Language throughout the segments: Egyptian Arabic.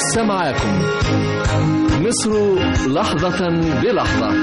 لسه معاكم مصر لحظة بلحظة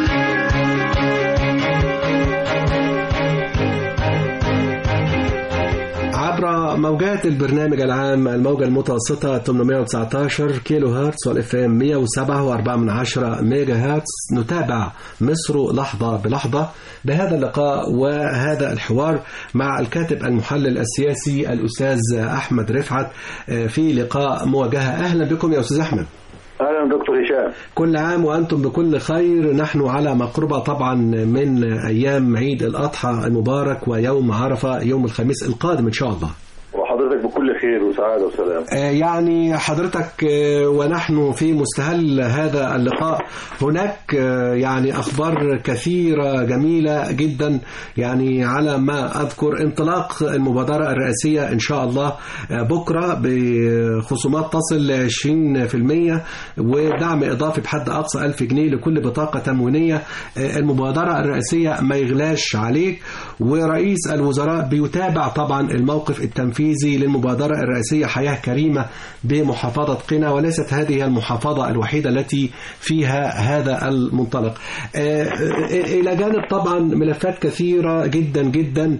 عبر موجات البرنامج العام الموجة المتوسطة 819 كيلو هرتز والاف ام 107.4 من عشرة ميجا هرتز نتابع مصر لحظة بلحظة بهذا اللقاء وهذا الحوار مع الكاتب المحلل السياسي الأستاذ أحمد رفعت في لقاء مواجهة أهلا بكم يا أستاذ أحمد اهلا دكتور هشام كل عام وانتم بكل خير نحن على مقربه طبعا من ايام عيد الاضحى المبارك ويوم عرفه يوم الخميس القادم ان شاء الله وحضرتك بكل خير وسعاده وسلام يعني حضرتك ونحن في مستهل هذا اللقاء هناك يعني اخبار كثيره جميله جدا يعني على ما اذكر انطلاق المبادره الرئاسيه ان شاء الله بكره بخصومات تصل ل 20% ودعم اضافي بحد اقصى 1000 جنيه لكل بطاقه تموينيه المبادره الرئاسيه ما يغلاش عليك ورئيس الوزراء بيتابع طبعا الموقف التنفيذي للمبادره الرئاسيه حياه كريمه بمحافظه قنا وليست هذه المحافظه الوحيده التي فيها هذا المنطلق. الى جانب طبعا ملفات كثيره جدا جدا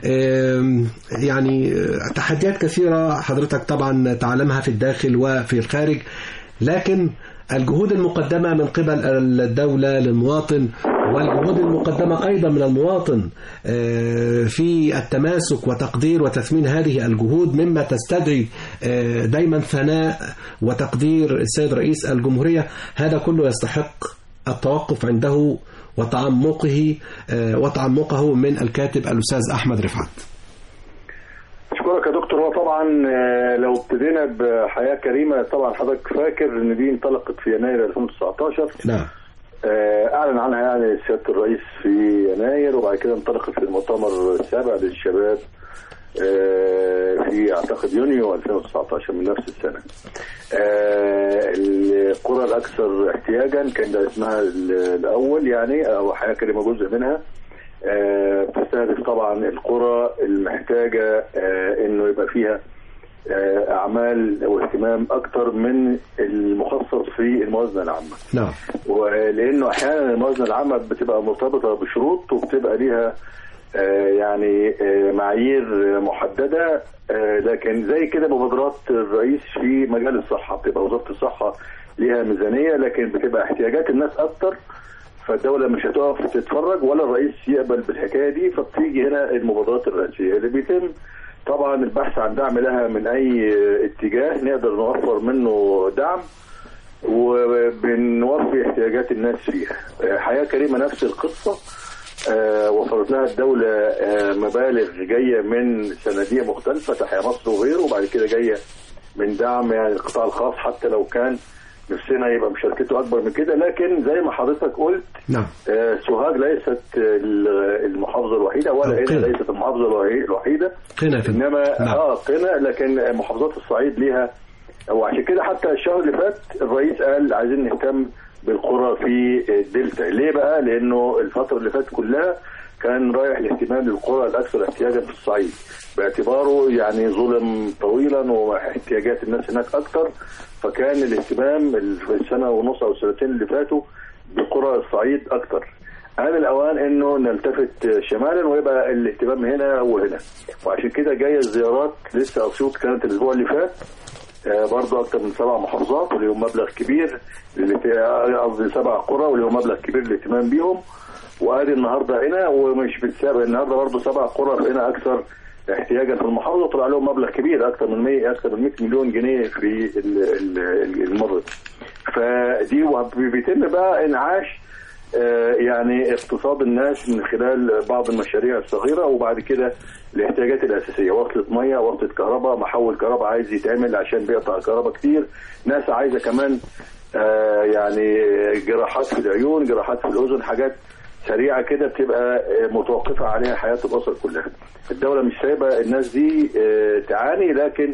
يعني تحديات كثيره حضرتك طبعا تعلمها في الداخل وفي الخارج لكن الجهود المقدمة من قبل الدولة للمواطن والجهود المقدمة أيضا من المواطن في التماسك وتقدير وتثمين هذه الجهود مما تستدعي دايما ثناء وتقدير السيد رئيس الجمهورية هذا كله يستحق التوقف عنده وتعمقه وتعمقه من الكاتب الأستاذ أحمد رفعت اشكرك يا دكتور هو طبعا لو ابتدينا بحياه كريمه طبعا حضرتك فاكر ان دي انطلقت في يناير 2019 نعم اعلن عنها يعني سياده الرئيس في يناير وبعد كده انطلقت في المؤتمر السابع للشباب في اعتقد يونيو 2019 من نفس السنه. القرى الاكثر احتياجا كان ده اسمها الاول يعني او حياه كريمه جزء منها. بتستهدف طبعا القرى المحتاجه انه يبقى فيها اعمال واهتمام اكتر من المخصص في الموازنه العامه. نعم. ولانه احيانا الموازنه العامه بتبقى مرتبطه بشروط وبتبقى ليها يعني معايير محدده لكن زي كده مبادرات الرئيس في مجال الصحه بتبقى وزاره الصحه ليها ميزانيه لكن بتبقى احتياجات الناس اكتر فالدولة مش هتقف تتفرج ولا الرئيس يقبل بالحكاية دي فبتيجي هنا المبادرات الرئاسية اللي بيتم طبعا البحث عن دعم لها من أي اتجاه نقدر نوفر منه دعم وبنوفي احتياجات الناس فيها حياة كريمة نفس القصة آه وفرت لها الدولة آه مبالغ جاية من صناديق مختلفة تحيا مصر وغيره وبعد كده جاية من دعم يعني القطاع الخاص حتى لو كان نفسنا يبقى مشاركته اكبر من كده لكن زي ما حضرتك قلت نعم آه سوهاج ليست المحافظه الوحيده ولا هنا ليست المحافظه الوحيده قنا انما نعم. اه قنا لكن محافظات الصعيد ليها وعشان كده حتى الشهر اللي فات الرئيس قال عايزين نهتم بالقرى في الدلتا ليه بقى لانه الفتره اللي فاتت كلها كان رايح الاهتمام للقرى الاكثر احتياجا في الصعيد باعتباره يعني ظلم طويلا واحتياجات الناس هناك اكثر فكان الاهتمام في السنه ونص او السنتين اللي فاتوا بقرى الصعيد اكثر آن الأوان إنه نلتفت شمالا ويبقى الاهتمام هنا وهنا وعشان كده جاية الزيارات لسه أسيوط كانت الأسبوع اللي فات آه برضه أكثر من سبع محافظات وليهم مبلغ كبير قصدي سبع قرى وليهم مبلغ كبير للاهتمام بيهم وادي النهارده هنا ومش بتسابق النهارده برضه سبع قرى هنا اكثر احتياجا في المحافظه طلع لهم مبلغ كبير اكثر من 100 اكثر من 100 مليون جنيه في المره فدي بيتم بقى انعاش يعني اقتصاد الناس من خلال بعض المشاريع الصغيره وبعد كده الاحتياجات الاساسيه وصلة ميه وصلة كهرباء محول كهرباء عايز يتعمل عشان بيقطع كهرباء كتير ناس عايزه كمان آه يعني جراحات في العيون جراحات في الاذن حاجات سريعه كده بتبقى متوقفه عليها حياه الاسر كلها الدوله مش سايبه الناس دي آه تعاني لكن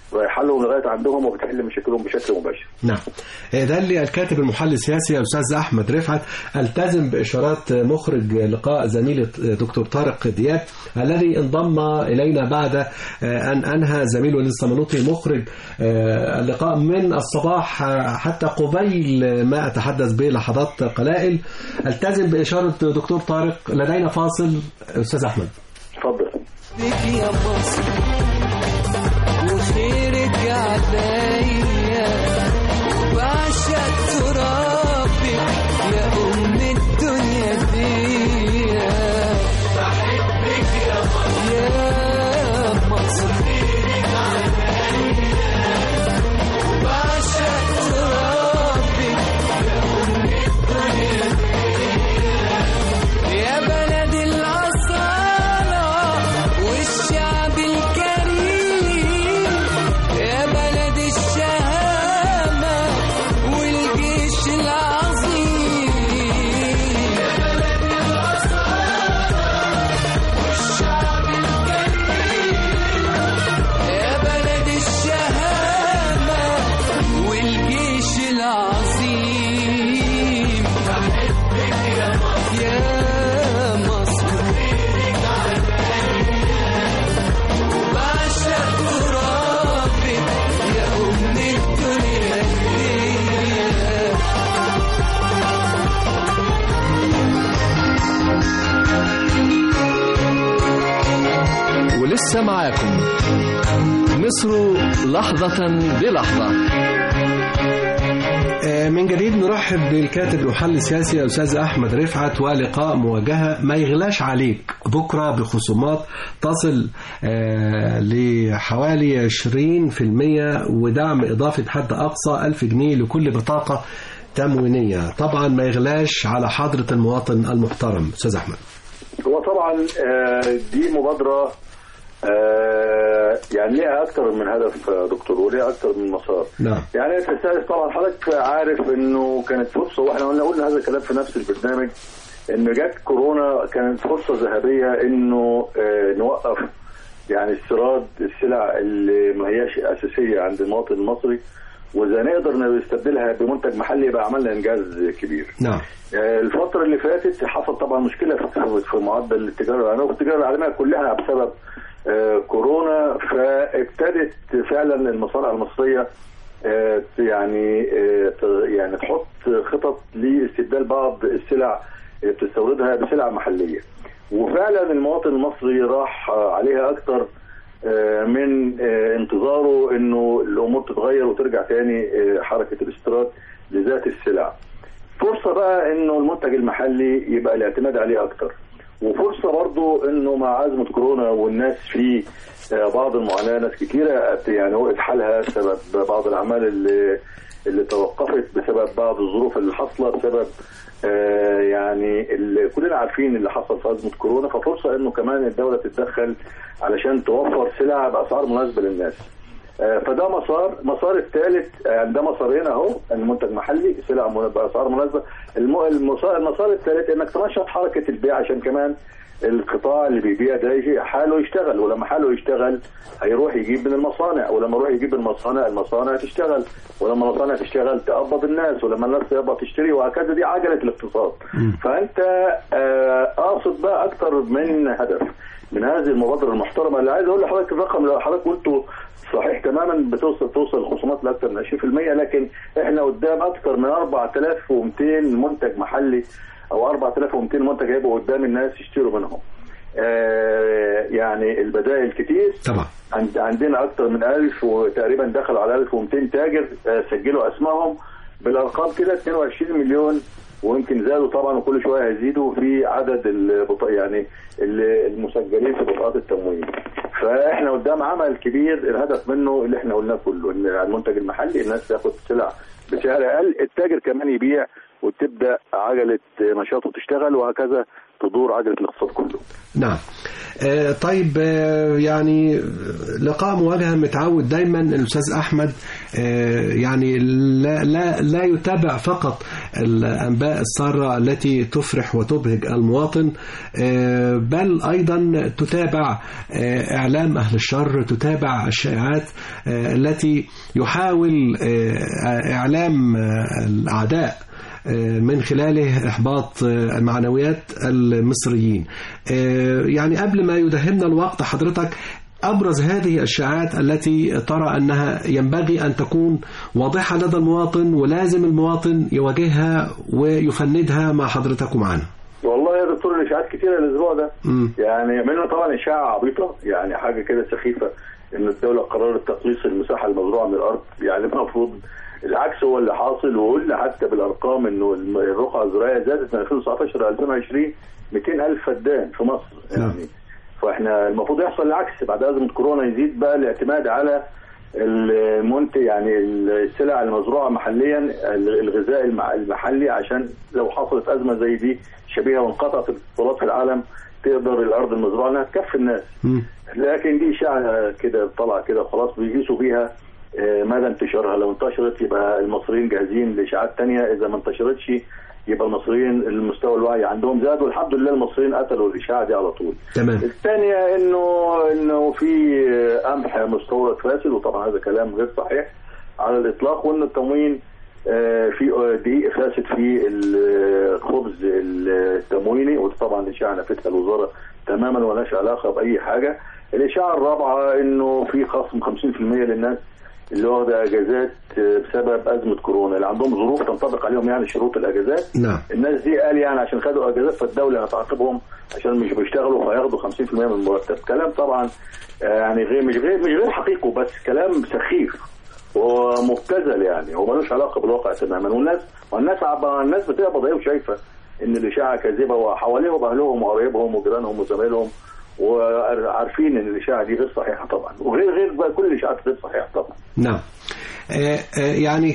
رايحه لهم لغايه عندهم وبتحل مشاكلهم بشكل مباشر. نعم ده اللي الكاتب المحلل السياسي الاستاذ احمد رفعت التزم باشارات مخرج لقاء زميلي دكتور طارق دياب الذي انضم الينا بعد ان انهى زميله وليد الصمنوطي مخرج اللقاء من الصباح حتى قبيل ما اتحدث به لحظات قلائل التزم باشاره دكتور طارق لدينا فاصل استاذ احمد اتفضل. بك يا مصر وخيرك عليا وعشق ترابك يا أم الدنيا دي بحبك يا مصر يا مصر وعشق ترابك يا أم الدنيا دي يا بلد الأصالة والشعب الكريم يا بلد الشهامة والجيش العظيم يا بلد الأصالة والشعب الكريم يا بلد الشهامة والجيش العظيم بحبك يا مصر يا مصر بعشق ترابك يا أم الدنيا دي ولسه معاكم مصر لحظة بلحظة من جديد نرحب بالكاتب المحلل السياسي الاستاذ احمد رفعت ولقاء مواجهه ما يغلاش عليك بكره بخصومات تصل آه، لحوالي 20% ودعم اضافي بحد اقصى 1000 جنيه لكل بطاقه تموينيه طبعا ما يغلاش على حضره المواطن المحترم استاذ احمد هو طبعا آه، دي مبادره آه، يعني ليها اكثر من هدف آه، دكتور وليها اكثر من مسار نعم يعني تستهدف طبعا حضرتك عارف انه كانت فرصه واحنا قلنا قلنا هذا الكلام في نفس البرنامج ان جت كورونا كانت فرصه ذهبيه انه آه، نوقف يعني استيراد السلع اللي ما هياش اساسيه عند المواطن المصري واذا نقدر نستبدلها بمنتج محلي يبقى عملنا انجاز كبير. نعم آه، الفترة اللي فاتت حصل طبعا مشكلة في- في معدل التجارة العالمية والتجارة العالمية كلها بسبب آه، كورونا فابتدت فعلا المصانع المصرية آه، يعني آه، ت- يعني تحط خطط لاستبدال بعض السلع اللي بتستوردها بسلع محلية وفعلا المواطن المصري راح آه، عليها أكتر آه، من آه، انتظاره انه الامور تتغير وترجع تاني آه، حركه الاستيراد لذات السلع. فرصه بقى انه المنتج المحلي يبقى الاعتماد عليه اكتر وفرصه برضو انه مع ازمه كورونا والناس في آه، بعض المعاناه ناس كتيره يعني وقف حالها بسبب بعض الاعمال اللي اللي توقفت بسبب بعض الظروف اللي حاصله بسبب آه، يعني اللي كلنا عارفين اللي حصل في ازمه كورونا ففرصه انه كمان الدوله تتدخل علشان توفر سلع باسعار مناسبه للناس. آه، فده مسار مسار الثالث يعني ده مسارين اهو المنتج محلي سلع من- باسعار مناسبه الم- المسار المسار الثالث انك تنشط حركه البيع عشان كمان القطاع اللي بيبيع ده يجي حاله يشتغل ولما حاله يشتغل هيروح يجيب من المصانع ولما يروح يجيب من المصانع المصانع تشتغل ولما المصانع تشتغل تقبض الناس ولما الناس تقبض تشتري وهكذا دي عجله الاقتصاد فانت آه، قاصد بقى اكتر من هدف من هذه المبادره المحترمه اللي عايز اقول لحضرتك الرقم اللي حضرتك قلته صحيح تماما بتوصل توصل الخصومات لاكثر من 20% لكن احنا قدام اكثر من 4200 منتج محلي او 4200 منتج هيبقوا قدام الناس يشتروا منهم. آه يعني البدائل كتير طبعا عند عندنا اكثر من 1000 وتقريبا دخلوا على 1200 تاجر آه، سجلوا اسمائهم بالارقام كده 22 مليون ويمكن زادوا طبعا وكل شويه هيزيدوا في عدد البطاقة يعني ال- المسجلين في بطاقات التموين. فاحنا قدام عمل كبير الهدف منه اللي احنا قلناه كله ان المنتج المحلي الناس تاخد سلع بسعر اقل التاجر كمان يبيع وتبدا عجله نشاطه تشتغل وهكذا تدور عجله الاقتصاد كله. نعم آه، طيب آه، يعني لقاء مواجهة متعود دايما الأستاذ أحمد آه، يعني لا, لا, لا يتابع فقط الأنباء السارة التي تفرح وتبهج المواطن آه، بل أيضا تتابع آه، إعلام أهل الشر تتابع الشائعات آه، التي يحاول آه، إعلام آه، الأعداء آه، من خلاله إحباط آه، معنويات المصريين آه، يعني قبل ما يدهمنا الوقت حضرتك أبرز هذه الشائعات التي ترى أنها ينبغي أن تكون واضحة لدى المواطن ولازم المواطن يواجهها ويفندها مع حضرتك ومعنا والله يا دكتور الاشاعات كتيره الاسبوع ده مم. يعني منها طبعا اشاعه عبيطه يعني حاجه كده سخيفه ان الدوله قررت تقليص المساحه المزروعه من الارض يعني المفروض العكس هو اللي حاصل وقلنا حتى بالارقام انه الم- الرقعه الزراعيه زادت من 2019 ل 2020 200 الف فدان في مصر نعم. يعني فاحنا المفروض يحصل العكس بعد ازمه كورونا يزيد بقى الاعتماد على المنتج يعني السلع المزروعه محليا الغذاء المع- المحلي عشان لو حصلت ازمه زي دي شبيهه وانقطعت الاتصالات في العالم تقدر الارض المزروعه انها تكفي الناس مم. لكن دي اشاعه كده طالعه كده خلاص بيقيسوا بيها آه، مدى انتشارها لو انتشرت يبقى المصريين جاهزين لاشاعات تانية اذا ما انتشرتش يبقى المصريين المستوى الوعي عندهم زاد والحمد لله المصريين قتلوا الاشاعه دي على طول تمام الثانية انه انه في قمح مستورد فاسد وطبعا هذا كلام غير صحيح على الاطلاق وان التموين آه، في دقيق فاسد في الخبز التمويني وطبعا اشاعه نفتها الوزاره تماما ولاش علاقه باي حاجه الاشاعه الرابعه انه في خصم 50% للناس اللي واخده اجازات آه، بسبب ازمه كورونا اللي عندهم ظروف تنطبق عليهم يعني شروط الاجازات نعم الناس دي قال يعني عشان خدوا اجازات فالدوله هتعاقبهم عشان مش بيشتغلوا فياخدوا 50% من المرتب كلام طبعا آه، يعني غير مش غير مش غير حقيقي بس كلام سخيف ومبتذل يعني هو ملوش علاقه بالواقع تماما والناس والناس عب- الناس بتقبض ايه وشايفه ان الاشاعه كاذبه وحواليهم اهلهم وقرايبهم وجيرانهم وزمايلهم وعارفين ان الاشاعه دي غير صحيحه طبعا وغير غير بقى كل الاشاعات غير صحيحه طبعا نعم آه، آه، يعني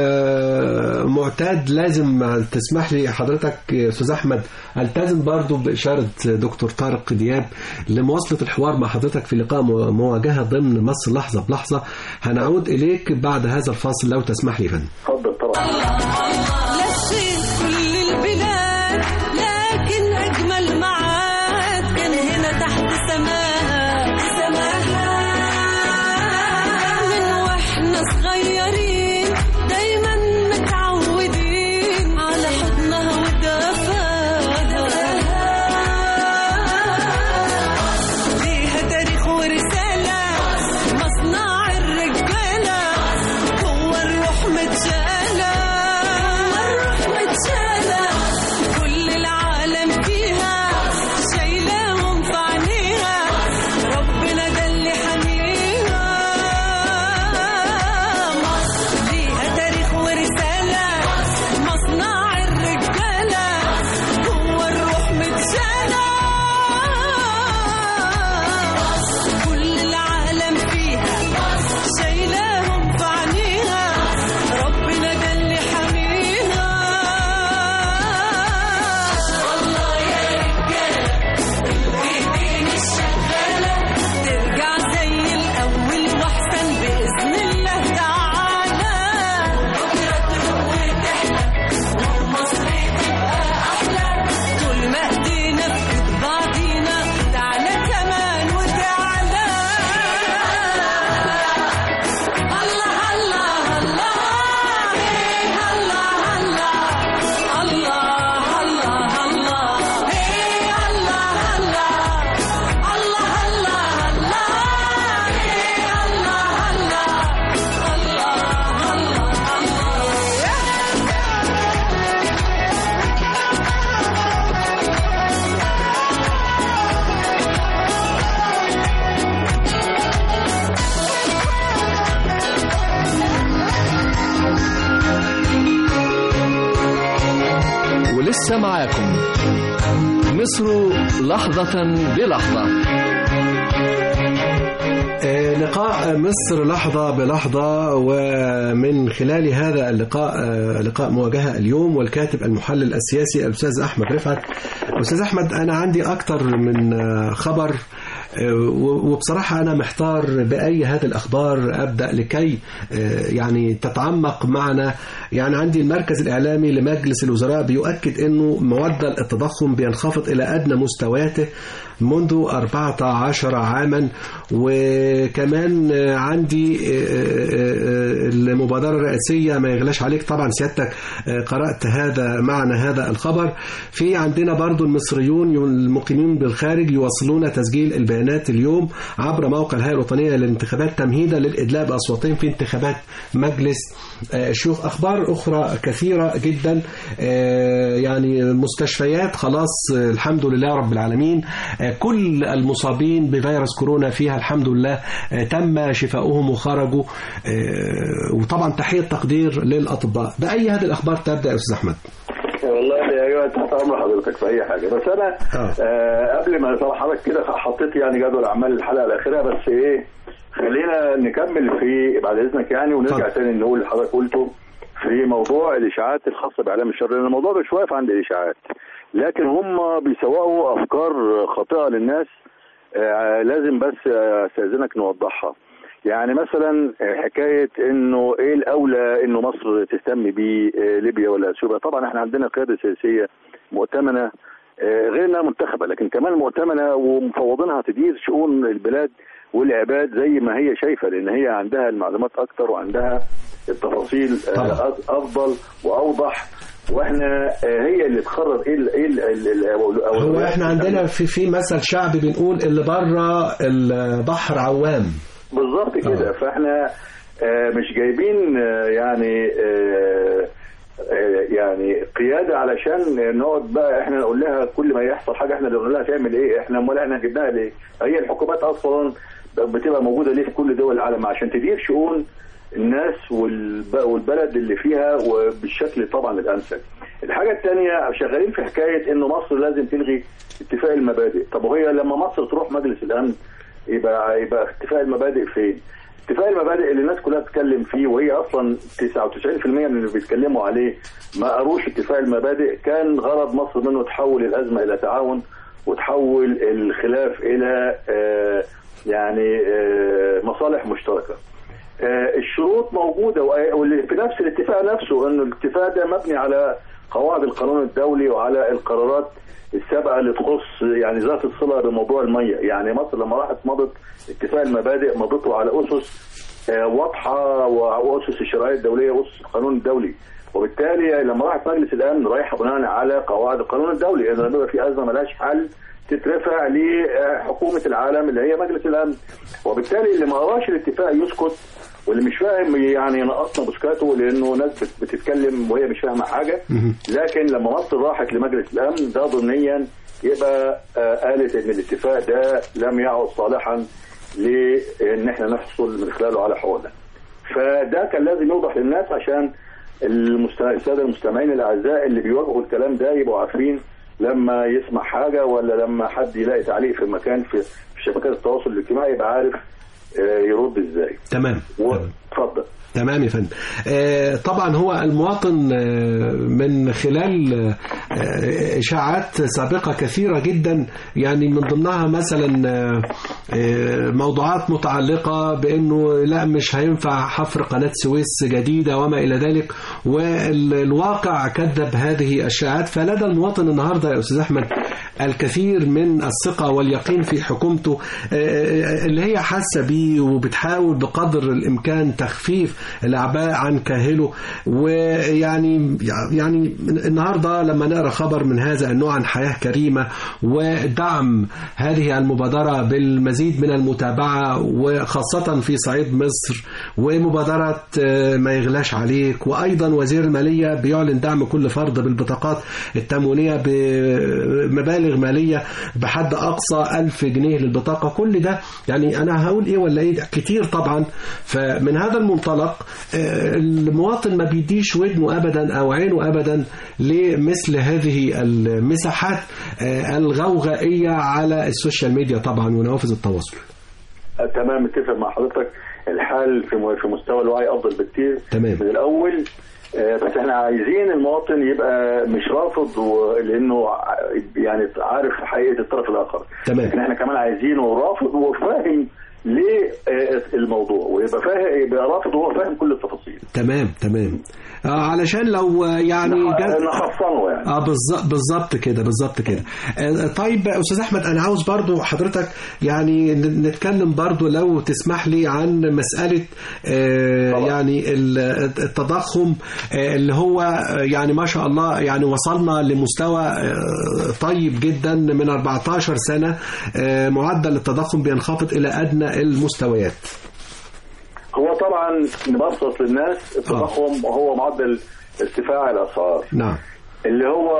كالمعتاد لازم تسمح لي حضرتك يا استاذ احمد التزم برضو باشاره دكتور طارق دياب لمواصله الحوار مع حضرتك في لقاء مو- مواجهه ضمن مصر لحظه بلحظه هنعود اليك بعد هذا الفاصل لو تسمح لي يا فندم اتفضل طبعا لفيت كل البلاد لكن أجمل معاد كان هنا تحت سماها سماها من واحنا صغيرين دايما متعودين على حضنها ودفاها ليها تاريخ ورسالة مصنع الرجالة هو الروح متشالة الروح متشالة كل العالم فيها شايلاهم في عينيها ربنا ده اللي حميها مصر ليها تاريخ ورسالة مصنع الرجالة هو الروح متشالة كل العالم فيها شايلاهم في عينيها ربنا ده اللي حميها الله يا رجالة الايدين الشغالة ترجع زي الأول وأحسن بإذن الله تعالى بكرة تروح وتحلى ومصر تبقى أحلى طول ما ايدينا في ايد بعضينا تعالى كمان وتعالى الله الله الله إيه الله الله الله الله الله إيه الله الله الله الله الله إيه الله الله الله الله الله ولسه معاكم مصر لحظة بلحظة آه، لقاء مصر لحظة بلحظة ومن خلال هذا اللقاء آه، لقاء مواجهة اليوم والكاتب المحلل السياسي الأستاذ أحمد رفعت أستاذ أحمد أنا عندي أكتر من آه، خبر آه، و- وبصراحة أنا محتار بأي هذه الأخبار أبدأ لكي آه، يعني تتعمق معنا يعني عندي المركز الإعلامي لمجلس الوزراء بيؤكد أنه معدل التضخم بينخفض إلى أدنى مستوياته منذ 14 عاما وكمان آه، عندي آه، آه، آه، المبادرة الرئاسية ما يغلاش عليك طبعا سيادتك آه، قرأت هذا معنى هذا الخبر في عندنا برضو المصريون المقيمين بالخارج يواصلون تسجيل البيانات اليوم عبر موقع الهيئة الوطنية للانتخابات تمهيدا للإدلاء بأصواتهم في انتخابات مجلس آه، الشيوخ أخبار أخرى كثيرة جدا آه، يعني مستشفيات خلاص آه، الحمد لله رب العالمين آه، كل المصابين بفيروس كورونا فيها الحمد لله آه، تم شفاؤهم وخرجوا آه، وطبعا تحية تقدير للأطباء بأي هذه الأخبار تبدأ يا أستاذ أحمد والله يا ايوه تحت امر حضرتك في اي حاجه بس انا آه. آه قبل ما طبعا حضرتك كده حطيت يعني جدول اعمال الحلقه الاخيره بس ايه خلينا نكمل في بعد اذنك يعني ونرجع اتفضل. تاني نقول اللي حضرتك قلته في موضوع الاشاعات الخاصه باعلام الشر لان الموضوع مش واقف عند الاشاعات لكن هم بيسوقوا افكار خاطئه للناس آه لازم بس آه، استاذنك نوضحها يعني مثلا حكايه انه ايه الاولى انه مصر تهتم بيه آه، ليبيا ولا اثيوبيا طبعا احنا عندنا قياده سياسيه مؤتمنه آه، غير انها منتخبه لكن كمان مؤتمنه ومفوضينها تدير شؤون البلاد والعباد زي ما هي شايفه لان هي عندها المعلومات اكتر وعندها التفاصيل آه، طبعا. أف- افضل واوضح واحنا آه، هي اللي تقرر ايه ال ايه ال ال- ال- هو احنا عندنا في في مثل شعبي بنقول اللي بره البحر عوام بالظبط كده آه. فاحنا آه، مش جايبين آه، يعني آه، آه، يعني قياده علشان نقعد بقى احنا نقول لها كل ما يحصل حاجه احنا اللي نقول لها تعمل ايه احنا امال احنا جبناها ليه؟ هي الحكومات اصلا بتبقى موجوده ليه في كل دول العالم عشان تدير شؤون الناس والب- والبلد اللي فيها وبالشكل طبعا الامثل. الحاجه الثانيه شغالين في حكايه انه مصر لازم تلغي اتفاق المبادئ، طب وهي لما مصر تروح مجلس الامن يبقى يبقى اتفاق المبادئ فين؟ اتفاق المبادئ اللي الناس كلها بتتكلم فيه وهي اصلا 99% من اللي بيتكلموا عليه ما قروش اتفاق المبادئ كان غرض مصر منه تحول الازمه الى تعاون وتحول الخلاف الى آه، يعني آه، مصالح مشتركه. آه، الشروط موجوده وأي- واللي في نفس الاتفاق نفسه انه الاتفاق ده مبني على قواعد القانون الدولي وعلى القرارات السابقه اللي تخص يعني ذات الصله بموضوع الميه، يعني مصر لما راحت مضت اتفاق المبادئ مضته على اسس آه، واضحه واسس الشرعيه الدوليه واسس القانون الدولي. وبالتالي لما راحت مجلس الامن رايحه بناء على قواعد القانون الدولي لان لما يبقى في ازمه ملهاش حل تترفع لحكومه العالم اللي هي مجلس الامن وبالتالي اللي ما قراش الاتفاق يسكت واللي مش فاهم يعني نقصنا بوسكاته لانه ناس بت- بتتكلم وهي مش فاهمه حاجه لكن لما مصر راحت لمجلس الامن ده ضمنيا يبقى آه، قالت ان الاتفاق ده لم يعد صالحا لان احنا نحصل من خلاله على حقوقنا. فده كان لازم يوضح للناس عشان المست- الساده المستمعين الاعزاء اللي بيواجهوا الكلام ده يبقوا عارفين لما يسمع حاجه ولا لما حد يلاقي تعليق في مكان في في شبكات التواصل الاجتماعي يبقى عارف آه، يرد ازاي. تمام و- تمام. اتفضل. تمام يا فندم آه، طبعا هو المواطن آه، من خلال آه، اشاعات سابقه كثيره جدا يعني من ضمنها مثلا آه، آه، موضوعات متعلقه بانه لا مش هينفع حفر قناه سويس جديده وما الى ذلك والواقع كذب هذه الشائعات فلدى المواطن النهارده يا استاذ احمد الكثير من الثقه واليقين في حكومته آه، اللي هي حاسه بيه وبتحاول بقدر الامكان تخفيف الاعباء عن كاهله ويعني يعني النهارده لما نقرا خبر من هذا النوع عن حياه كريمه ودعم هذه المبادره بالمزيد من المتابعه وخاصه في صعيد مصر ومبادره آه، ما يغلاش عليك وايضا وزير الماليه بيعلن دعم كل فرد بالبطاقات التموينيه بمبالغ ماليه بحد اقصى 1000 جنيه للبطاقه كل ده يعني انا هقول ايه ولا ايه كتير طبعا فمن هذا المنطلق آه، المواطن ما بيديش ودنه ابدا او عينه ابدا لمثل هذه المساحات آه، الغوغائيه على السوشيال ميديا طبعا ونوافذ التواصل آه، تمام متفق مع حضرتك الحال في م- في مستوى الوعي افضل بكتير تمام. من الاول آه، بس احنا عايزين المواطن يبقى مش رافض و- لانه ع- يعني عارف حقيقه الطرف الاخر تمام. لكن احنا كمان عايزينه رافض وفاهم ليه آه، الموضوع ويبقى فاهم يبقى رافض وهو فاهم كل التفاصيل تمام تمام آه علشان لو آه، يعني نح- جت نحصنه يعني اه بالظبط بالظبط كده بالظبط كده آه، طيب استاذ احمد انا عاوز برضو حضرتك يعني ن- نتكلم برضو لو تسمح لي عن مساله آه، طبعا. يعني ال- التضخم آه، اللي هو آه، يعني ما شاء الله يعني وصلنا لمستوى آه، طيب جدا من 14 سنه آه، معدل التضخم بينخفض الى ادنى المستويات هو طبعا نبسط للناس التضخم هو معدل ارتفاع الاسعار نعم اللي هو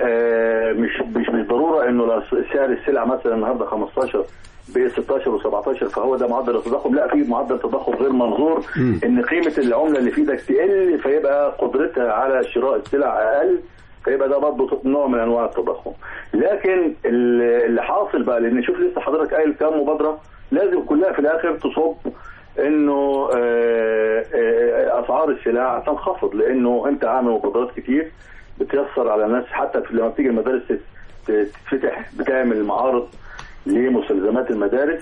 آه، مش مش بالضروره انه لو سعر السلع مثلا النهارده 15 ب 16 و17 فهو ده معدل التضخم لا في معدل تضخم غير منظور مم. ان قيمه العمله اللي في ايدك تقل فيبقى قدرتها على شراء السلع اقل فيبقى ده برضه نوع من انواع التضخم لكن ال- اللي حاصل بقى لان شوف لسه حضرتك قايل كام مبادره لازم كلها في الاخر تصب انه آه، آه، اسعار السلع تنخفض لانه انت عامل مبادرات كتير بتيسر على الناس حتى في لما بتيجي المدارس تت- تتفتح بتعمل معارض لمستلزمات المدارس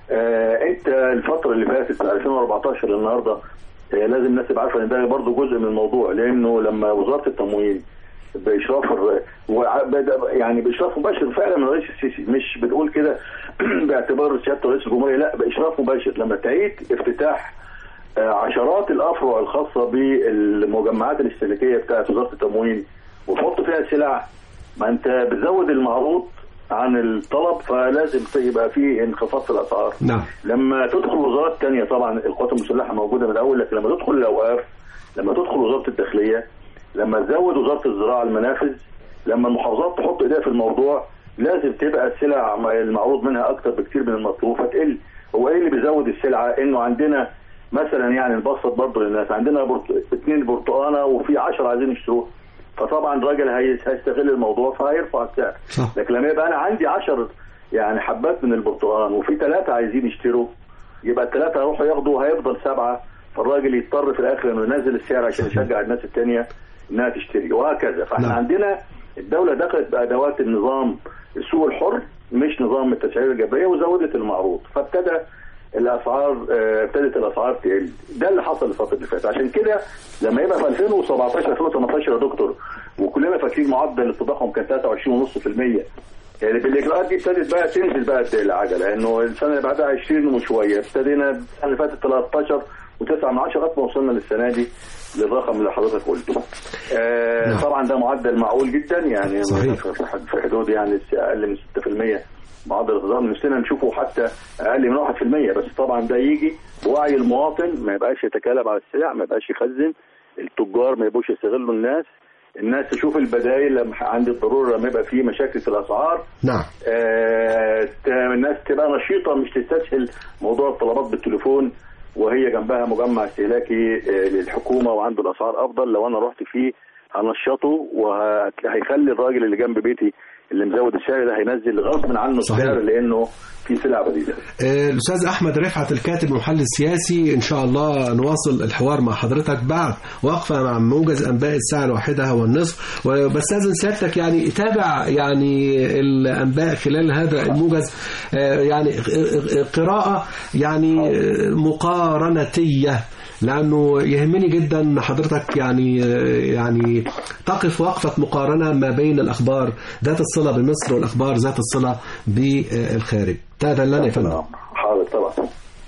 آه انت الفتره اللي فاتت من 2014 للنهارده آه لازم الناس تبقى عارفه ان ده برضه جزء من الموضوع لانه لما وزاره التموين باشراف الر... وع- بد- يعني باشراف مباشر فعلا من الرئيس السيسي مش بنقول كده باعتبار سياده رئيس الجمهوريه لا باشراف مباشر لما تعيد افتتاح آه، عشرات الافرع الخاصه بالمجمعات الاستهلاكيه بتاعت وزاره التموين وتحط فيها سلع ما انت بتزود المعروض عن الطلب فلازم يبقى في انخفاض في الاسعار نعم لما تدخل وزارات تانية طبعا القوات المسلحه موجوده من الاول لكن لما تدخل الاوقاف لما تدخل وزاره الداخليه لما تزود وزاره الزراعه المنافذ لما المحافظات تحط ايديها في الموضوع لازم تبقى السلع المعروض منها اكتر بكتير من المطلوب فتقل هو ايه اللي بيزود السلعه انه عندنا مثلا يعني نبسط برضه للناس عندنا برت... اثنين برتقانه وفي 10 عايزين يشتروها فطبعا الراجل هي- هيستغل الموضوع فهيرفع السعر صح. لكن لما يبقى انا عندي 10 يعني حبات من البرتقال وفي ثلاثه عايزين يشتروا يبقى الثلاثه هيروحوا ياخدوا هيفضل سبعه فالراجل يضطر في الاخر انه ينزل السعر عشان يشجع الناس الثانيه انها تشتري وهكذا فاحنا نعم. عندنا الدوله دخلت بادوات النظام السوق الحر مش نظام التسعير الجبريه وزودت المعروض فابتدى الاسعار آه، ابتدت الاسعار تقل ده اللي حصل الفتره اللي فاتت عشان كده لما يبقى في 2017 2018 يا دكتور وكلنا فاكرين معدل التضخم كان 23.5% يعني بالاجراءات دي ابتدت بقى تنزل بقى العجله لانه السنه اللي بعدها 20 وشويه ابتدينا السنه اللي فاتت 13 و9 من 10 لغايه ما وصلنا للسنه دي للرقم اللي حضرتك قلته. آه نعم. طبعا ده معدل معقول جدا يعني صحيح. في في حدود يعني اقل من 6% معدل التضخم نفسنا نشوفه حتى اقل من 1% بس طبعا ده يجي بوعي المواطن ما يبقاش يتكالب على السلع ما يبقاش يخزن التجار ما يبقوش يستغلوا الناس الناس تشوف البدائل لما عند الضروره لما يبقى في مشاكل في الاسعار نعم آه، ت- الناس تبقى نشيطه مش تستسهل موضوع الطلبات بالتليفون وهي جنبها مجمع استهلاكي آه، للحكومه وعنده الاسعار افضل لو انا رحت فيه هنشطه وهيخلي الراجل اللي جنب بيتي اللي مزود السعر ده هينزل غصب عنه صحيح. السعر لانه في سلع بديله آه، الأستاذ أحمد رفعت الكاتب المحلل السياسي إن شاء الله نواصل الحوار مع حضرتك بعد وقفة مع موجز أنباء الساعة الواحدة والنصف وبستأذن سيادتك يعني تابع يعني الأنباء خلال هذا الموجز آه، يعني قراءة يعني مقارنتية لانه يهمني جدا حضرتك يعني يعني تقف وقفه مقارنه ما بين الاخبار ذات الصله بمصر والاخبار ذات الصله بالخارج تاذن لنا يا فندم حاضر طبعا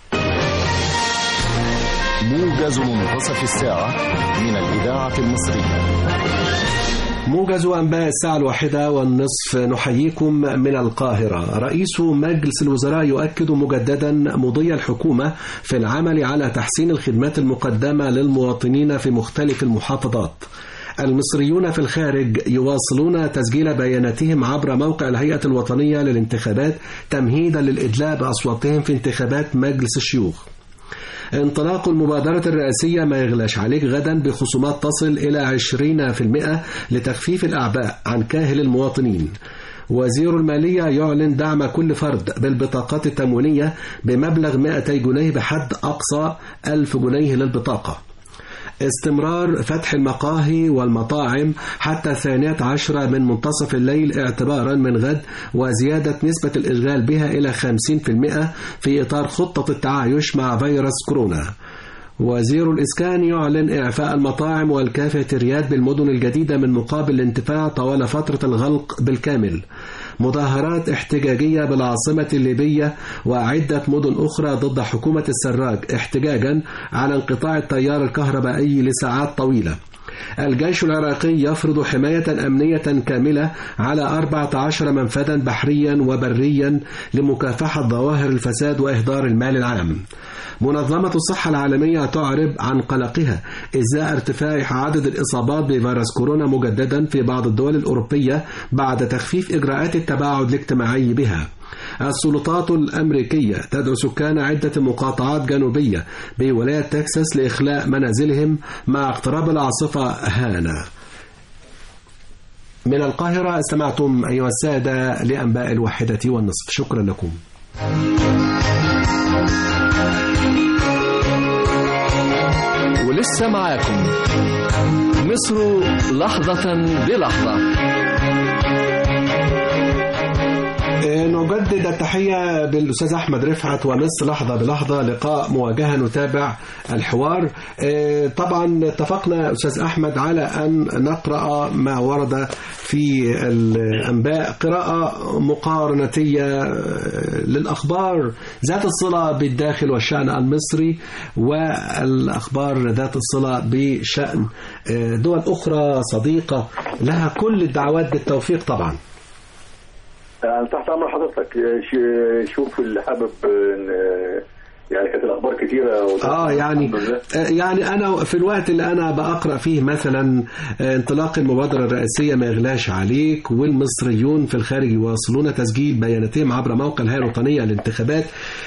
موجز منتصف الساعة من الإذاعة المصرية موجز أنباء الساعة الواحدة والنصف نحييكم من القاهرة رئيس مجلس الوزراء يؤكد مجددا مضي الحكومة في العمل على تحسين الخدمات المقدمة للمواطنين في مختلف المحافظات المصريون في الخارج يواصلون تسجيل بياناتهم عبر موقع الهيئة الوطنية للانتخابات تمهيدا للإدلاء بأصواتهم في انتخابات مجلس الشيوخ انطلاق المبادرة الرئاسية ما يغلاش عليك غدا بخصومات تصل إلى 20% لتخفيف الأعباء عن كاهل المواطنين وزير المالية يعلن دعم كل فرد بالبطاقات التموينية بمبلغ 200 جنيه بحد أقصى 1000 جنيه للبطاقة استمرار فتح المقاهي والمطاعم حتى الثانية عشرة من منتصف الليل اعتبارا من غد وزيادة نسبة الإشغال بها إلى 50% في إطار خطة التعايش مع فيروس كورونا وزير الإسكان يعلن إعفاء المطاعم والكافيتريات بالمدن الجديدة من مقابل الانتفاع طوال فترة الغلق بالكامل مظاهرات احتجاجية بالعاصمة الليبية وعدة مدن أخرى ضد حكومة السراج احتجاجا على انقطاع التيار الكهربائي لساعات طويلة الجيش العراقي يفرض حماية أمنية كاملة على 14 منفذا بحريا وبريا لمكافحة ظواهر الفساد وإهدار المال العام منظمة الصحة العالمية تعرب عن قلقها إزاء ارتفاع عدد الإصابات بفيروس كورونا مجددا في بعض الدول الأوروبية بعد تخفيف إجراءات التباعد الاجتماعي بها السلطات الأمريكية تدعو سكان عدة مقاطعات جنوبية بولاية تكساس لإخلاء منازلهم مع اقتراب العاصفة هانا من القاهرة استمعتم أيها السادة لأنباء الواحدة والنصف شكرا لكم ولسه معاكم مصر لحظة بلحظة نجدد التحية بالأستاذ أحمد رفعت ومصر لحظة بلحظة لقاء مواجهة نتابع الحوار طبعا اتفقنا أستاذ أحمد على أن نقرأ ما ورد في الأنباء قراءة مقارنتية للأخبار ذات الصلة بالداخل والشأن المصري والأخبار ذات الصلة بشأن دول أخرى صديقة لها كل الدعوات بالتوفيق طبعا انا تحت امر حضرتك شوف اللي حابب يعني كانت الاخبار كتيره اه يعني يعني انا في الوقت اللي انا بقرا فيه مثلا انطلاق المبادره الرئاسيه ما يغلاش عليك والمصريون في الخارج يواصلون تسجيل بياناتهم عبر موقع الهيئه الوطنيه للانتخابات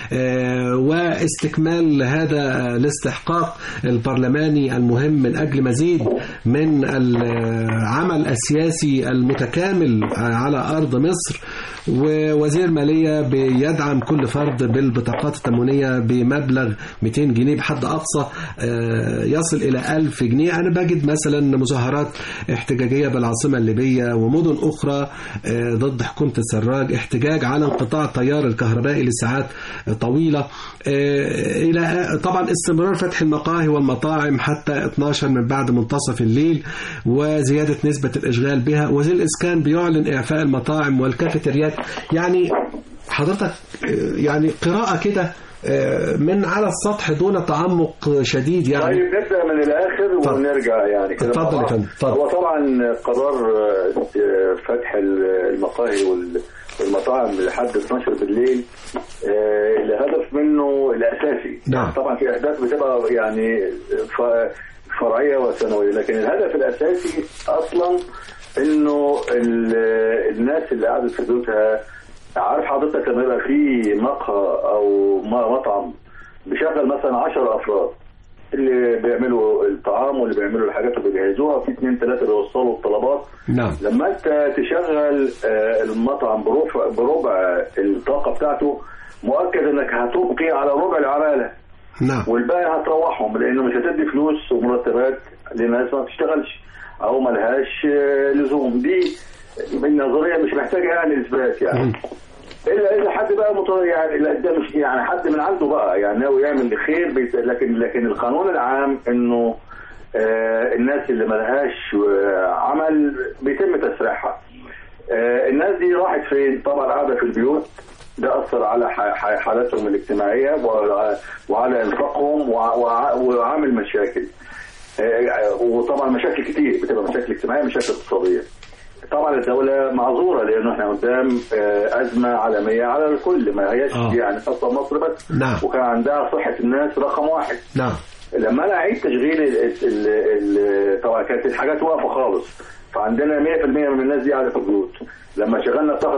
واستكمال هذا الاستحقاق البرلماني المهم من اجل مزيد من العمل السياسي المتكامل على ارض مصر ووزير ماليه بيدعم كل فرد بالبطاقات التموينيه بمبلغ 200 جنيه بحد أقصى يصل إلى 1000 جنيه أنا بجد مثلا مظاهرات احتجاجية بالعاصمة الليبية ومدن أخرى ضد حكومة السراج احتجاج على انقطاع التيار الكهربائي لساعات طويلة إلى طبعا استمرار فتح المقاهي والمطاعم حتى 12 من بعد منتصف الليل وزيادة نسبة الإشغال بها وزير الإسكان بيعلن إعفاء المطاعم والكافيتريات يعني حضرتك يعني قراءة كده من على السطح دون تعمق شديد يعني طيب نبدا من الاخر اتفضل. ونرجع يعني كده اتفضل مع يا بعض. فندم، اتفضل. هو طبعا قرار آه، فتح المقاهي وال- والمطاعم لحد 12 بالليل آه، الهدف منه الاساسي نعم. طبعا في اهداف بتبقى يعني ف- فرعيه وثانويه لكن الهدف الاساسي اصلا انه ال- الناس اللي قعدت في بيوتها عارف حضرتك لما يبقى في مقهى او م- مطعم بيشغل مثلا 10 افراد اللي بيعملوا الطعام واللي بيعملوا الحاجات اللي بيجهزوها في اثنين ثلاثه بيوصلوا الطلبات نعم لما انت تشغل آه، المطعم بربع بربع الطاقه بتاعته مؤكد انك هتبقي على ربع العماله نعم والباقي هتروحهم لانه مش هتدي فلوس ومرتبات لناس ما بتشتغلش او ملهاش آه، لزوم دي النظريه مش محتاجه يعني اثبات يعني الا اذا حد بقى مط... يعني لا ده مش يعني حد من عنده بقى يعني ناوي يعمل الخير بيت... لكن لكن القانون العام انه آه الناس اللي ملهاش آه، عمل بيتم تسريحها آه الناس دي راحت فين طبعا قاعده في البيوت ده اثر على ح- ح- حالاتهم الاجتماعيه وعلى- وعلى انفاقهم وع- وع- وعامل مشاكل آه، وطبعا مشاكل كتير بتبقى مشاكل اجتماعيه مشاكل اقتصاديه طبعا الدولة معذورة لأنه احنا قدام آه، أزمة عالمية على الكل ما هياش آه. يعني خاصة مصر بس نعم. وكان عندها صحة الناس رقم واحد نعم لما انا اعيد تشغيل ال ال ال طبعا كانت الحاجات واقفه خالص فعندنا 100% من الناس دي قاعده في البيوت لما شغلنا طاقه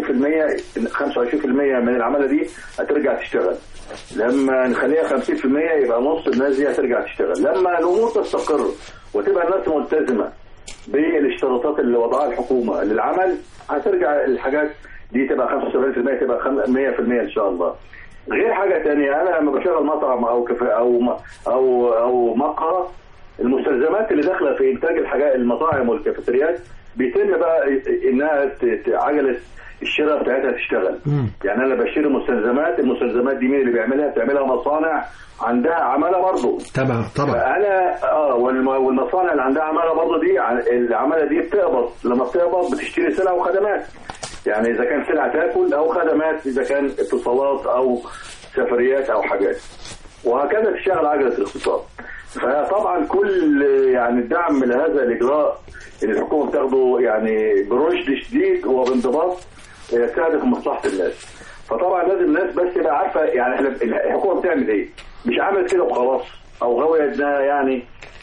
25% 25% من العماله دي هترجع تشتغل لما نخليها 50% يبقى نص الناس دي هترجع تشتغل لما الامور تستقر وتبقى الناس ملتزمه بالاشتراطات اللي وضعها الحكومه للعمل هترجع الحاجات دي تبقى 75% تبقى خم- 100% ان شاء الله غير حاجه تانية انا لما بشغل مطعم او كفا او م- او او مقهى المستلزمات اللي داخله في انتاج الحاجات المطاعم والكافيتريات بيتم بقى انها ت- ت- عجله الشراء بتاعتها تشتغل مم. يعني انا بشتري مستلزمات المستلزمات دي مين اللي بيعملها بتعملها مصانع عندها عماله برضه طبعا طبعا فانا اه والم- والمصانع اللي عندها عماله برضه دي ع- العماله دي بتقبض لما بتقبض بتشتري سلع وخدمات يعني اذا كان سلع تاكل او خدمات اذا كان اتصالات او سفريات او حاجات وهكذا تشتغل عجله الاقتصاد فطبعا كل يعني الدعم لهذا الاجراء اللي الحكومه بتاخده يعني برشد شديد وبانضباط يستهدف مصلحه الناس فطبعا لازم الناس بس تبقى عارفه يعني احنا الحكومه بتعمل ايه مش عملت كده وخلاص او غاويه انها يعني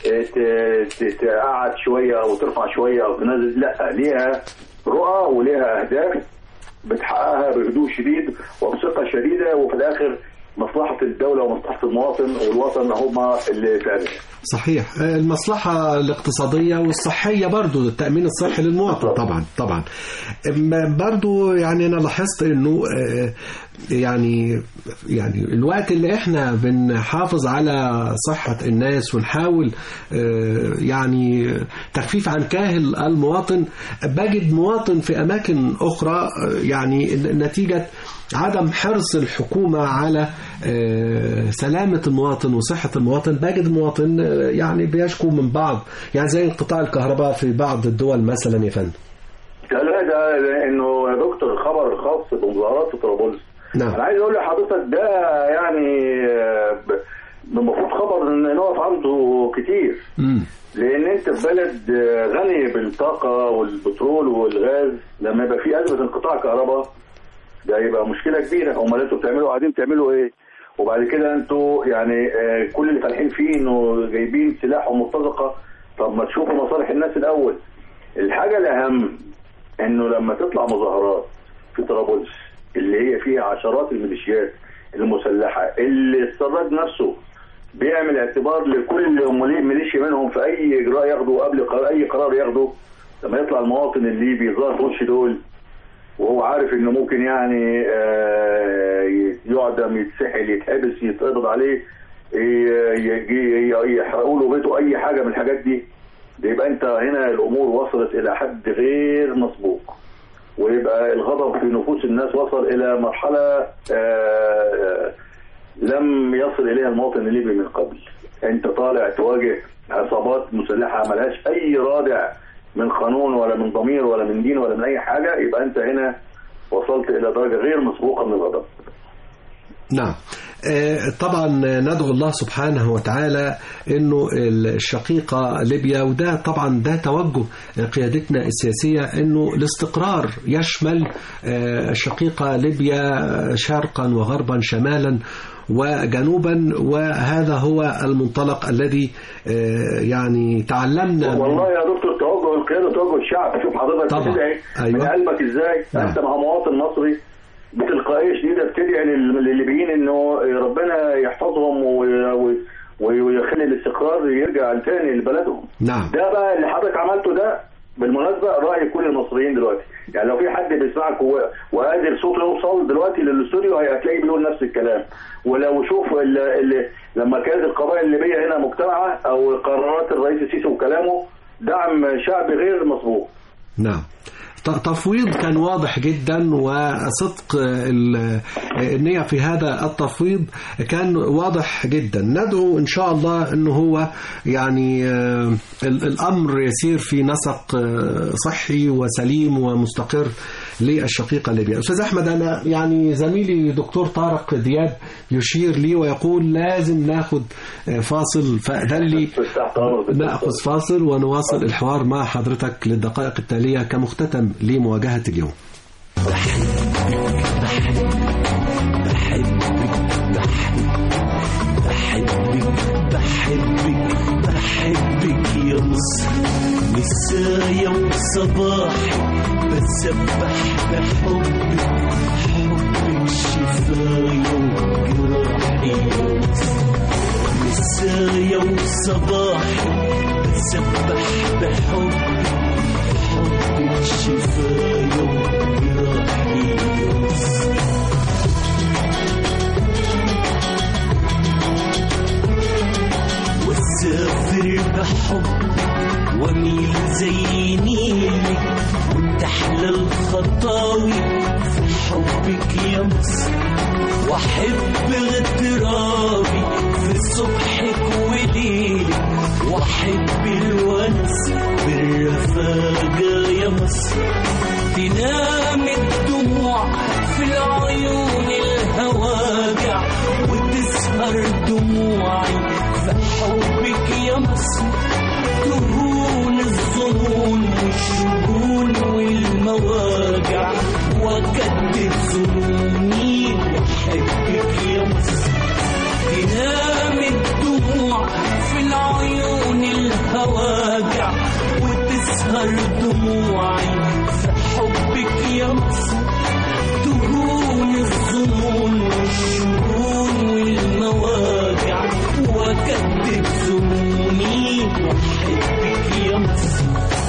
ت- ت- تقعد شويه او ترفع شويه او تنزل لا ليها رؤى وليها اهداف بتحققها بهدوء شديد وبثقه شديده وفي الاخر مصلحه الدوله ومصلحه المواطن والوطن هما اللي تعمل صحيح المصلحة الاقتصادية والصحية برضو التأمين الصحي للمواطن طبعا طبعا أما برضو يعني أنا لاحظت أنه آه، يعني يعني الوقت اللي احنا بنحافظ على صحة الناس ونحاول آه، يعني تخفيف عن كاهل المواطن بجد مواطن في أماكن أخرى آه، يعني نتيجة عدم حرص الحكومة على آه، سلامة المواطن وصحة المواطن بجد المواطن آه، يعني بيشكو من بعض يعني زي انقطاع الكهرباء في بعض الدول مثلا يا فندم لا ده لانه يا دكتور خبر الخاص بمظاهرات في طرابلس نعم. انا عايز اقول لحضرتك ده يعني آه، ب- المفروض خبر ان نقف عنده كتير مم. لان انت في بلد آه، غني بالطاقه والبترول والغاز لما يبقى في ازمه انقطاع كهرباء ده يبقى مشكله كبيره امال انتوا بتعملوا قاعدين تعملوا ايه وبعد كده انتوا يعني آه، كل اللي فالحين فيه انه جايبين سلاح ومرتزقه طب ما تشوفوا مصالح الناس الاول الحاجه الاهم انه لما تطلع مظاهرات في طرابلس اللي هي فيها عشرات الميليشيات المسلحه اللي السراج نفسه بيعمل اعتبار لكل ملي- ميليشيا منهم في اي اجراء ياخده قبل قرار اي قرار ياخده لما يطلع المواطن الليبي ظهر في وش دول وهو عارف انه ممكن يعني آه، يعدم يتسحل يتحبس يتقبض عليه ي- يجي يحرقوا له بيته اي حاجه من الحاجات دي ده يبقى انت هنا الامور وصلت الى حد غير مسبوق ويبقى الغضب في نفوس الناس وصل الى مرحله آه، لم يصل اليها المواطن الليبي من قبل انت طالع تواجه عصابات مسلحه ملهاش اي رادع من قانون ولا من ضمير ولا من دين ولا من اي حاجه يبقى انت هنا وصلت الى درجه غير مسبوقه من الغضب نعم آه، طبعا ندعو الله سبحانه وتعالى انه الشقيقه ليبيا وده طبعا ده توجه قيادتنا السياسيه انه الاستقرار يشمل آه، الشقيقه ليبيا شرقا وغربا شمالا وجنوبا وهذا هو المنطلق الذي آه، يعني تعلمنا من- والله يا دكتور توجه القياده توجه الشعب شوف حضرتك طبعا. بتدعي من أيوة. قلبك ازاي نعم. انت مع مواطن مصري بتلقائيه شديده بتدعي لل- للليبيين انه ربنا يحفظهم وي- وي- وي- ويخلي الاستقرار يرجع تاني لبلدهم نعم ده بقى اللي حضرتك عملته ده بالمناسبه راي كل المصريين دلوقتي يعني لو في حد بيسمعك و- وقادر صوته يوصل دلوقتي للاستوديو هتلاقيه بيقول نفس الكلام ولو شوف ال ال لما كانت القبائل الليبيه هنا مجتمعه او قرارات الرئيس السيسي وكلامه دعم شعبي غير مسبوق نعم ت- تفويض كان واضح جدا وصدق ال- النية في هذا التفويض كان واضح جدا ندعو إن شاء الله أنه هو يعني آه، ال- الأمر يسير في نسق آه، صحي وسليم ومستقر للشقيقة ليبيا أستاذ أحمد أنا يعني زميلي دكتور طارق دياب يشير لي ويقول لازم ناخد آه، فاصل فأذن لي تحت أمرك. نأخذ فاصل ونواصل الحوار مع حضرتك للدقائق التالية كمختتم لمواجهة اليوم بحبك بحبك يا مصر مسايا وصباح بسبح بحبك حبك شفايا وجراحي يا مصر مسايا وصباح بسبح بحبك حبك شفايا وجراحي يا مصر واسافر بحبك حبك واميل زي نيلك وتحلى الخطاوي في حبك يا مصر واحب غترابي في صبحك وليلك واحب الونس بالرفاقة يا مصر تنام الدموع في العيون الهواجع وتسهر دموعي في حبك يا مصر تهون الظنون والشجون والمواجع وكدب ظنوني واحبك يا مصر تنام الدموع في العيون الهواجع وتسهر دموعي في حبك يا مصر تهون الظنون والشجون والمواجع وكدب ظنوني واحبك يا مصر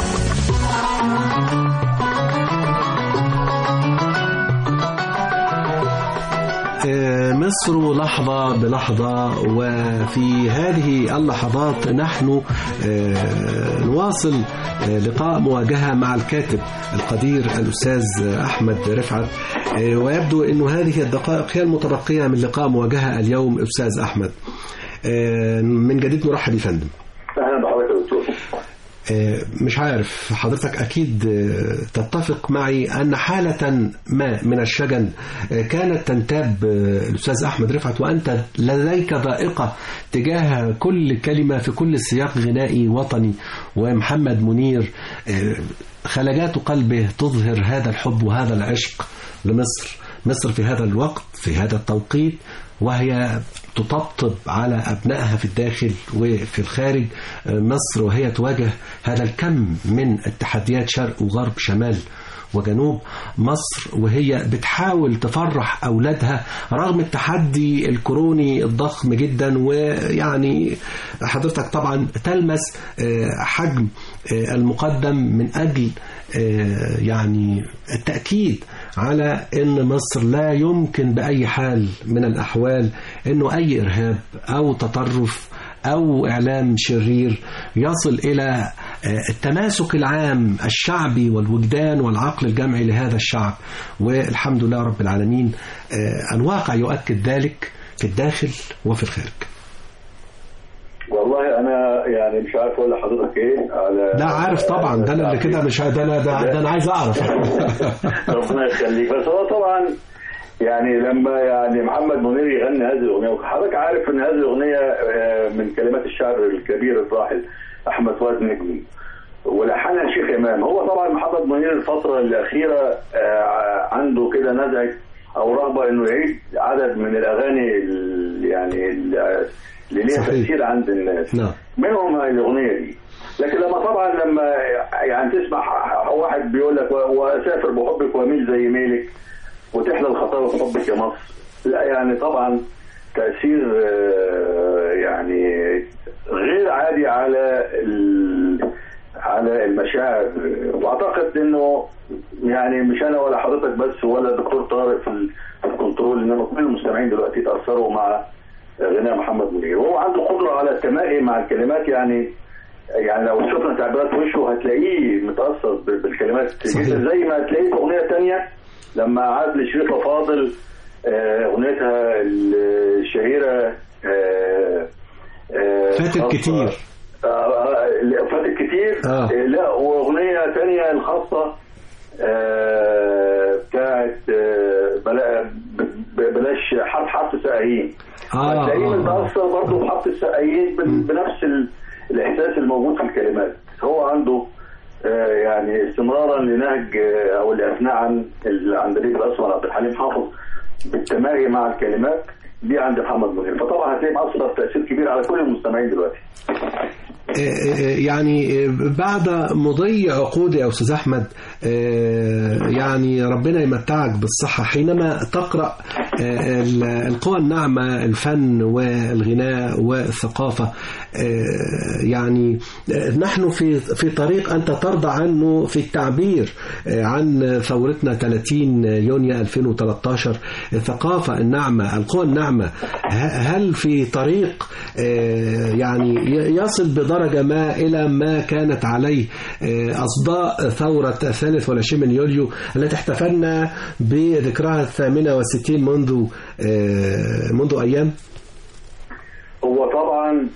آه، مصر لحظة بلحظة وفي هذه اللحظات نحن آه، نواصل آه، لقاء مواجهة مع الكاتب القدير الأستاذ أحمد رفعت آه، ويبدو أن هذه الدقائق هي المتبقية من لقاء مواجهة اليوم أستاذ أحمد آه، من جديد نرحب يا فندم اهلا بحضرتك يا دكتور آه، مش عارف حضرتك أكيد آه، تتفق معي أن حالة ما من الشجن آه، كانت تنتاب آه، الأستاذ أحمد رفعت وأنت لديك ذائقة تجاه كل كلمة في كل سياق غنائي وطني ومحمد منير آه، خلجات قلبه تظهر هذا الحب وهذا العشق لمصر مصر في هذا الوقت في هذا التوقيت وهي تطبطب على أبنائها في الداخل وفي الخارج مصر وهي تواجه هذا الكم من التحديات شرق وغرب شمال وجنوب مصر وهي بتحاول تفرح أولادها رغم التحدي الكوروني الضخم جدا ويعني حضرتك طبعا تلمس آه، حجم آه، المقدم من أجل آه، يعني التأكيد على أن مصر لا يمكن بأي حال من الأحوال أنه أي إرهاب أو تطرف أو إعلام شرير يصل إلى التماسك العام الشعبي والوجدان والعقل الجمعي لهذا الشعب والحمد لله رب العالمين الواقع يؤكد ذلك في الداخل وفي الخارج والله انا يعني مش عارف اقول لحضرتك ايه على لا عارف طبعا ده انا اللي كده مش ده انا ده, ده انا عايز اعرف ربنا يخليك بس هو طبعا يعني لما يعني محمد منير يغني هذه الاغنيه وحضرتك عارف ان هذه الاغنيه آه، من كلمات الشاعر الكبير الراحل احمد فؤاد نجم ولحنها الشيخ امام هو طبعا محمد منير الفتره الاخيره آه، عنده كده نزعه او رغبه انه يعيد عدد من الاغاني ال- يعني ال- اللي ليها صحيح. تاثير عند الناس نعم منهم الاغنيه دي لكن لما طبعا لما يعني تسمع واحد بيقول لك و- واسافر بحبك واميل زي ميلك وتحلى الخطايا في حبك يا مصر لا يعني طبعا تاثير آه، يعني غير عادي على ال- على المشاعر واعتقد انه يعني مش انا ولا حضرتك بس ولا الدكتور طارق في ال- في الكنترول انما كل المستمعين دلوقتي تاثروا مع غناء محمد منير وهو عنده قدره على التماهي مع الكلمات يعني يعني لو شفنا تعبيرات وشه هتلاقيه متاثر ب- بالكلمات صحيح. جدا زي ما هتلاقيه في اغنيه تانية لما عاد لشريفه فاضل آه، اغنيتها الشهيره آه، آه، فاتت خاصة- كتير. آه، آه، لا، فاتت كتير آه. آه، لا واغنيه تانية الخاصه آه، بتاعت آه، بلا- ب- ب- بلاش حرف حرف السقايين آه، هتلاقيه آه. متاثر برضه بحرف السقايين بن- بنفس ال- الاحساس الموجود في الكلمات هو عنده آه، يعني استمرارا لنهج آه، او الاثناء عن العندليب الاسمر عبد الحليم حافظ بالتماهي مع الكلمات دي عند محمد منير فطبعا هتلاقيه مأثر تاثير كبير على كل المستمعين دلوقتي يعني بعد مضي عقود يا أستاذ أحمد يعني ربنا يمتعك بالصحة حينما تقرأ آه، ال- القوى الناعمة الفن والغناء والثقافة آه، يعني آه، نحن في في طريق أنت ترضى عنه في التعبير آه، عن ثورتنا 30 يونيو 2013 الثقافة الناعمة القوى الناعمة ه- هل في طريق آه، يعني ي- يصل بدرجة ما إلى ما كانت عليه آه، أصداء ثورة الثالث والعشرين من يوليو التي احتفلنا بذكرها الثامنة والستين منذ آه، منذ أيام هو طبعا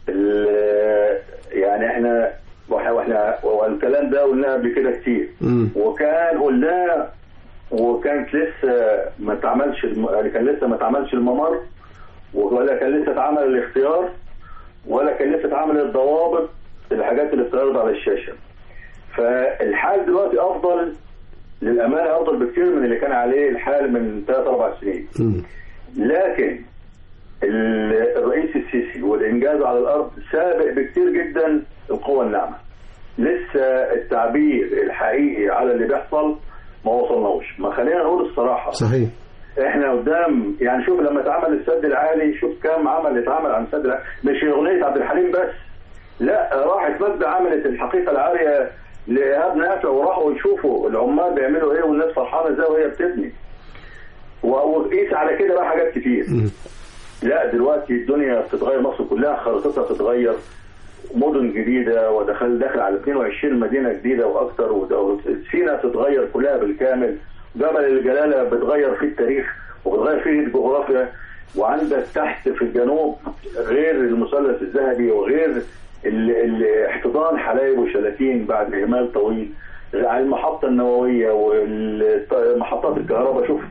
ال- يعني احنا واحنا واحنا والكلام ده قلناه قبل كده كتير مم. وكان قلناه وكانت لسه ما اتعملش الم... يعني كان لسه ما اتعملش الممر ولا كان لسه اتعمل الاختيار ولا كان لسه اتعمل الضوابط الحاجات اللي بتعرض على الشاشه فالحال دلوقتي افضل للامانه افضل بكتير من اللي كان عليه الحال من ثلاث اربع سنين مم. لكن ال- الرئيس السيسي والانجاز على الارض سابق بكتير جدا القوى الناعمه لسه التعبير الحقيقي على اللي بيحصل ما وصلناش ما خلينا نقول الصراحه صحيح احنا قدام يعني شوف لما اتعمل السد العالي شوف كم عمل اتعمل عن السد العالي مش اغنيه عبد الحليم بس لا راحت مجدة عملت الحقيقه العاريه لايهاب نافع وراحوا يشوفوا العمال بيعملوا ايه والناس فرحانه ازاي وهي بتبني و- وقيس على كده بقى حاجات كتير مم. لا دلوقتي الدنيا بتتغير مصر كلها خريطتها بتتغير مدن جديده ودخل داخل على 22 مدينه جديده واكثر وده- سينا بتتغير كلها بالكامل جبل الجلاله بتغير فيه التاريخ وبتغير فيه الجغرافيا وعندك تحت في الجنوب غير المثلث الذهبي وغير ال- ال- احتضان حلايب وشلاتين بعد اهمال طويل على المحطه النوويه ومحطات الكهرباء شوف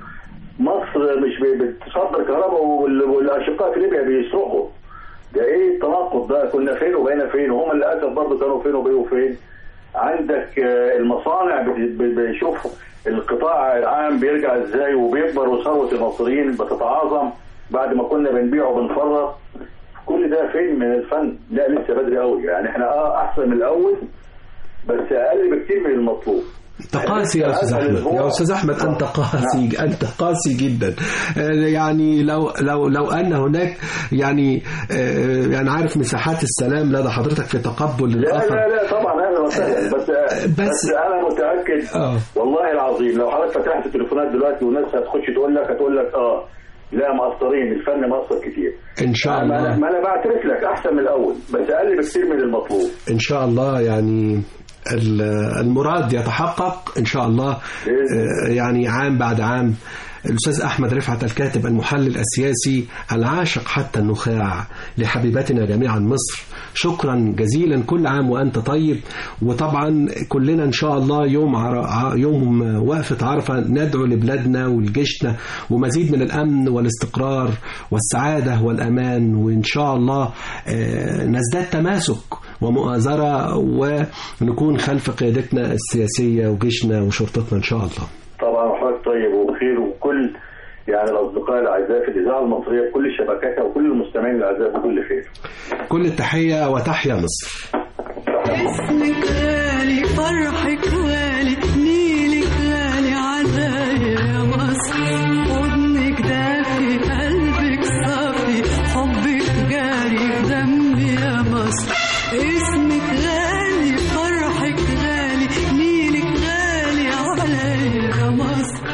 مصر مش ب- بتصدر كهرباء وال- والاشقاء في ليبيا بيصرخوا ده ايه التناقض ده كنا فين وبقينا فين وهم للاسف برضه كانوا فين وبقوا فين عندك آه، المصانع بت- ب- بيشوف القطاع العام بيرجع ازاي وبيكبر وثروه المصريين بتتعاظم بعد ما كنا بنبيع وبنفرط كل ده فين من الفن لا لسه بدري قوي يعني احنا اه احسن من الاول بس اقل بكتير من المطلوب انت قاسي يا استاذ احمد يا استاذ احمد انت قاسي انت قاسي جدا آه، يعني لو لو لو ان هناك يعني آه، يعني عارف مساحات السلام لدى حضرتك في تقبل لا الاخر لا لا طبعا اهلا وسهلا بس بس- بس انا متاكد آه. والله العظيم لو حضرتك فتحت التليفونات دلوقتي والناس هتخش تقول لك هتقول لك اه لا مقصرين الفن مقصر كتير ان شاء ما انا الله ما انا بعترف لك احسن من الاول بس اقل بكتير من المطلوب ان شاء الله يعني ال- المراد يتحقق ان شاء الله آه، يعني عام بعد عام الأستاذ أحمد رفعت الكاتب المحلل السياسي العاشق حتى النخاع لحبيبتنا جميعا مصر شكرا جزيلا كل عام وأنت طيب وطبعا كلنا إن شاء الله يوم عر... ع- يوم وقفة عرفة ندعو لبلادنا ولجيشنا ومزيد من الأمن والاستقرار والسعادة والأمان وإن شاء الله آه، نزداد تماسك ومؤازرة ونكون خلف قيادتنا السياسية وجيشنا وشرطتنا إن شاء الله طبعا وحضرتك طيب وبخير وكل يعني الاصدقاء الاعزاء في الاذاعه المصريه بكل شبكاتها وكل المستمعين الاعزاء بكل خير كل التحية وتحيا مصر اسمك غالي فرحك غالي نيلك غالي عليا يا مصر حضنك دافي قلبك صافي حبك جاري في دمي يا مصر اسمك غالي فرحك غالي نيلك غالي عليا يا مصر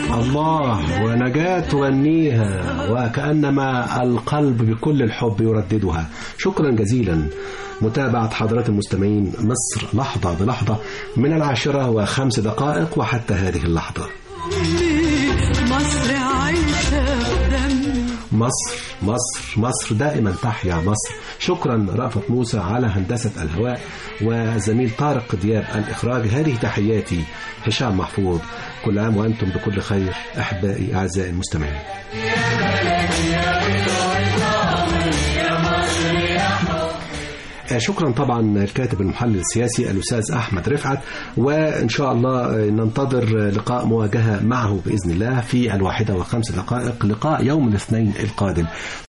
الله ونجاة تغنيها وكأنما القلب بكل الحب يرددها شكرا جزيلا متابعة حضرات المستمعين مصر لحظة بلحظة من العاشرة وخمس دقائق وحتى هذه اللحظة مصر عايشة في دمي مصر مصر مصر دائما تحيا مصر شكرا رأفت موسى على هندسة الهواء وزميل طارق دياب الإخراج هذه تحياتي هشام محفوظ كل عام وأنتم بكل خير أحبائي أعزائي المستمعين آه، شكرا طبعا الكاتب المحلل السياسي الأستاذ أحمد رفعت وإن شاء الله آه، ننتظر لقاء مواجهة معه بإذن الله في الواحدة وخمس دقائق لقاء يوم الاثنين القادم